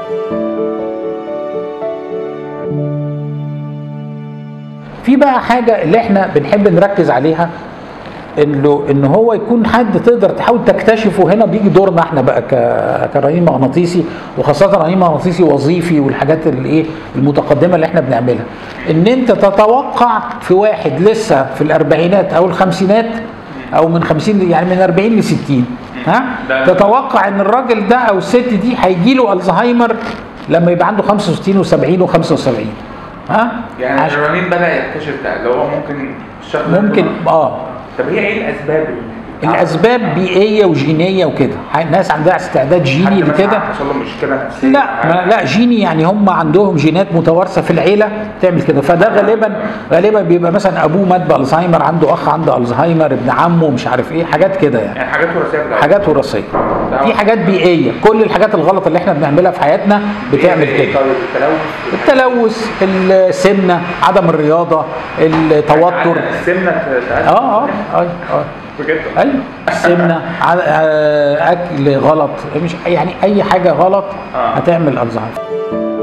في بقى حاجه اللي احنا بنحب نركز عليها انه ان هو يكون حد تقدر تحاول تكتشفه هنا بيجي دورنا احنا بقى ك- كرنين مغناطيسي وخاصه رنين مغناطيسي وظيفي والحاجات اللي ايه المتقدمه اللي احنا بنعملها ان انت تتوقع في واحد لسه في الاربعينات او الخمسينات او من 50 يعني من 40 ل 60 ها ده- تتوقع ان الراجل ده او الست دي هيجي له الزهايمر لما يبقى عنده 65 و70 و75 ها يعني عشان- الرنين بدا يكتشف ده اللي هو ممكن الشخص ده ممكن يكون- اه طب هي ايه الاسباب اللي الاسباب بيئيه وجينيه وكده الناس عندها استعداد جيني حد مثلا لكده حصل له مشكله نفسيه لا ما لا جيني يعني هم عندهم جينات متوارثه في العيله تعمل كده فده غالبا غالبا بيبقى مثلا ابوه مات بالزهايمر عنده اخ عنده الزهايمر ابن عمه مش عارف ايه حاجات كده يعني يعني حاجات وراثيه في الأول. حاجات وراثيه في حاجات بيئيه كل الحاجات الغلط اللي احنا بنعملها في حياتنا بتعمل إيه كده طيب التلوث التلوث السمنه عدم الرياضه التوتر السمنه تقلل اه اه اه اه بجد ايوه السمنه ع- آه، اكل غلط مش يعني اي حاجه غلط آه. هتعمل الزهايمر